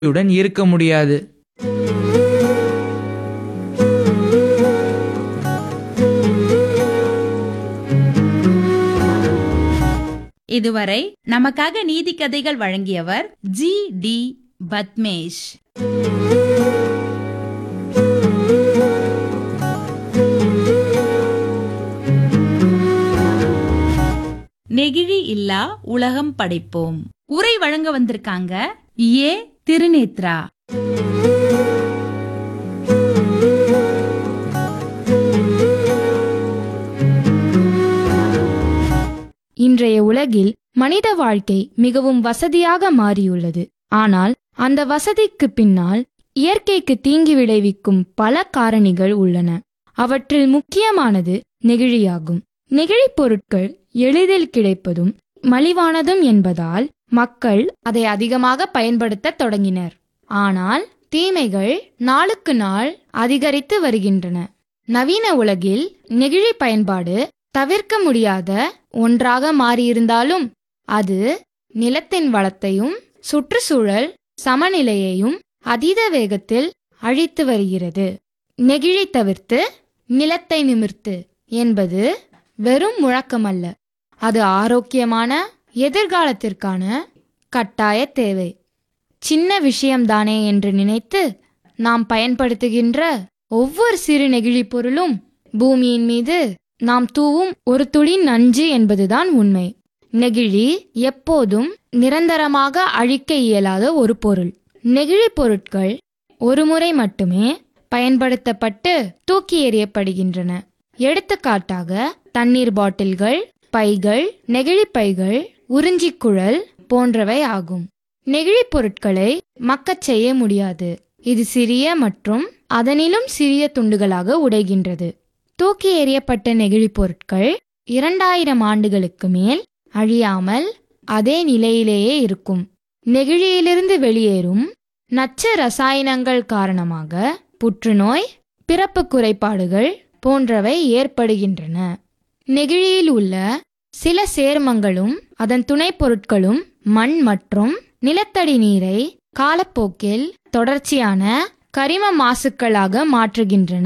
உடன் இருக்க முடியாது இதுவரை நமக்காக நீதி கதைகள் வழங்கியவர் ஜி டி பத்மேஷ் நெகிழி இல்லா உலகம் படைப்போம் உரை வழங்க வந்திருக்காங்க ஏ திருநேத்ரா இன்றைய உலகில் மனித வாழ்க்கை மிகவும் வசதியாக மாறியுள்ளது ஆனால் அந்த வசதிக்கு பின்னால் இயற்கைக்கு தீங்கு விளைவிக்கும் பல காரணிகள் உள்ளன அவற்றில் முக்கியமானது நெகிழியாகும் நெகிழிப் பொருட்கள் எளிதில் கிடைப்பதும் மலிவானதும் என்பதால் மக்கள் அதை அதிகமாக பயன்படுத்தத் தொடங்கினர் ஆனால் தீமைகள் நாளுக்கு நாள் அதிகரித்து வருகின்றன நவீன உலகில் நெகிழி பயன்பாடு தவிர்க்க முடியாத ஒன்றாக மாறியிருந்தாலும் அது நிலத்தின் வளத்தையும் சுற்றுச்சூழல் சமநிலையையும் அதீத வேகத்தில் அழித்து வருகிறது நெகிழி தவிர்த்து நிலத்தை நிமிர்த்து என்பது வெறும் முழக்கமல்ல அது ஆரோக்கியமான எதிர்காலத்திற்கான கட்டாய தேவை சின்ன விஷயம்தானே என்று நினைத்து நாம் பயன்படுத்துகின்ற ஒவ்வொரு சிறு நெகிழி பொருளும் பூமியின் மீது நாம் தூவும் ஒரு துளி நஞ்சு என்பதுதான் உண்மை நெகிழி எப்போதும் நிரந்தரமாக அழிக்க இயலாத ஒரு பொருள் நெகிழி பொருட்கள் ஒரு முறை மட்டுமே பயன்படுத்தப்பட்டு தூக்கி எறியப்படுகின்றன எடுத்துக்காட்டாக தண்ணீர் பாட்டில்கள் பைகள் நெகிழி பைகள் உறிஞ்சிக்குழல் போன்றவை ஆகும் நெகிழி பொருட்களை மக்கச் செய்ய முடியாது இது சிறிய மற்றும் அதனிலும் சிறிய துண்டுகளாக உடைகின்றது தூக்கி எறியப்பட்ட நெகிழி பொருட்கள் இரண்டாயிரம் ஆண்டுகளுக்கு மேல் அழியாமல் அதே நிலையிலேயே இருக்கும் நெகிழியிலிருந்து வெளியேறும் நச்சு ரசாயனங்கள் காரணமாக புற்றுநோய் பிறப்பு குறைபாடுகள் போன்றவை ஏற்படுகின்றன நெகிழியில் உள்ள சில சேர்மங்களும் அதன் துணைப் பொருட்களும் மண் மற்றும் நிலத்தடி நீரை காலப்போக்கில் தொடர்ச்சியான கரிம மாசுக்களாக மாற்றுகின்றன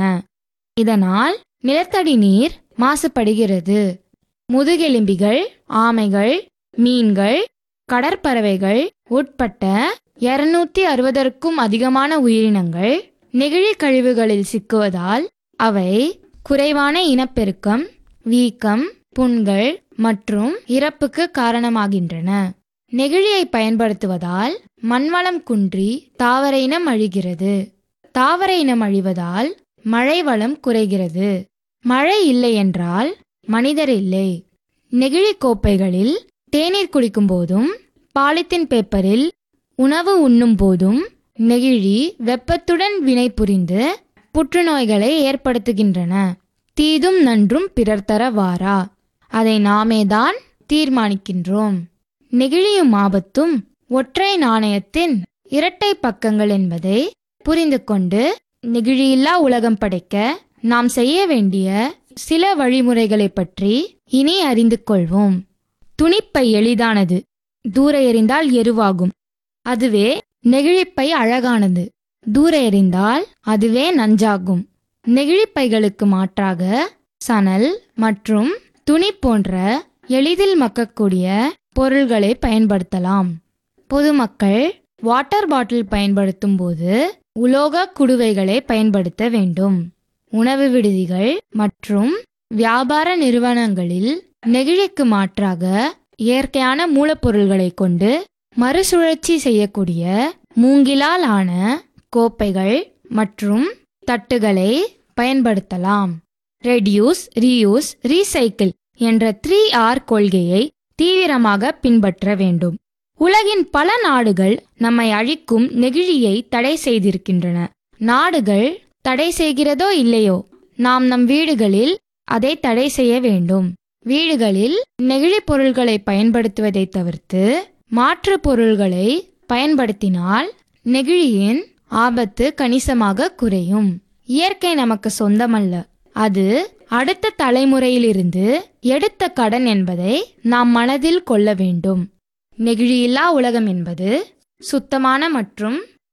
இதனால் நிலத்தடி நீர் மாசுபடுகிறது முதுகெலும்பிகள் ஆமைகள் மீன்கள் கடற்பறவைகள் உட்பட்ட இருநூத்தி அறுபதற்கும் அதிகமான உயிரினங்கள் நெகிழி கழிவுகளில் சிக்குவதால் அவை குறைவான இனப்பெருக்கம் வீக்கம் புண்கள் மற்றும் இறப்புக்கு காரணமாகின்றன நெகிழியை பயன்படுத்துவதால் மண்வளம் குன்றி தாவர இனம் அழிகிறது தாவர இனம் அழிவதால் மழை வளம் குறைகிறது மழை இல்லை என்றால் மனிதர் இல்லை நெகிழி கோப்பைகளில் தேநீர் குடிக்கும் போதும் பாலித்தீன் பேப்பரில் உணவு உண்ணும் போதும் நெகிழி வெப்பத்துடன் வினைபுரிந்து புற்றுநோய்களை ஏற்படுத்துகின்றன தீதும் நன்றும் பிறர் தர வாரா அதை நாமேதான் தீர்மானிக்கின்றோம் நெகிழியும் ஆபத்தும் ஒற்றை நாணயத்தின் இரட்டை பக்கங்கள் என்பதை புரிந்து கொண்டு நெகிழியில்லா உலகம் படைக்க நாம் செய்ய வேண்டிய சில வழிமுறைகளை பற்றி இனி அறிந்து கொள்வோம் துணிப்பை எளிதானது தூர எறிந்தால் எருவாகும் அதுவே நெகிழிப்பை அழகானது தூர எறிந்தால் அதுவே நஞ்சாகும் நெகிழிப்பைகளுக்கு மாற்றாக சணல் மற்றும் துணி போன்ற எளிதில் மக்கக்கூடிய பொருள்களை பயன்படுத்தலாம் பொதுமக்கள் வாட்டர் பாட்டில் பயன்படுத்தும் போது உலோக குடுவைகளை பயன்படுத்த வேண்டும் உணவு விடுதிகள் மற்றும் வியாபார நிறுவனங்களில் நெகிழிக்கு மாற்றாக இயற்கையான மூலப்பொருள்களை கொண்டு மறுசுழற்சி செய்யக்கூடிய மூங்கிலால் ஆன கோப்பைகள் மற்றும் தட்டுகளை பயன்படுத்தலாம் ரெடியூஸ் ரீயூஸ் ரீசைக்கிள் என்ற த்ரீ ஆர் கொள்கையை தீவிரமாக பின்பற்ற வேண்டும் உலகின் பல நாடுகள் நம்மை அழிக்கும் நெகிழியை தடை செய்திருக்கின்றன நாடுகள் தடை செய்கிறதோ இல்லையோ நாம் நம் வீடுகளில் அதை தடை செய்ய வேண்டும் வீடுகளில் நெகிழி பொருள்களை பயன்படுத்துவதை தவிர்த்து மாற்று பொருள்களை பயன்படுத்தினால் நெகிழியின் ஆபத்து கணிசமாக குறையும் இயற்கை நமக்கு சொந்தமல்ல அது அடுத்த தலைமுறையிலிருந்து எடுத்த கடன் என்பதை நாம் மனதில் கொள்ள வேண்டும் நெகிழியில்லா உலகம் என்பது சுத்தமான மற்றும்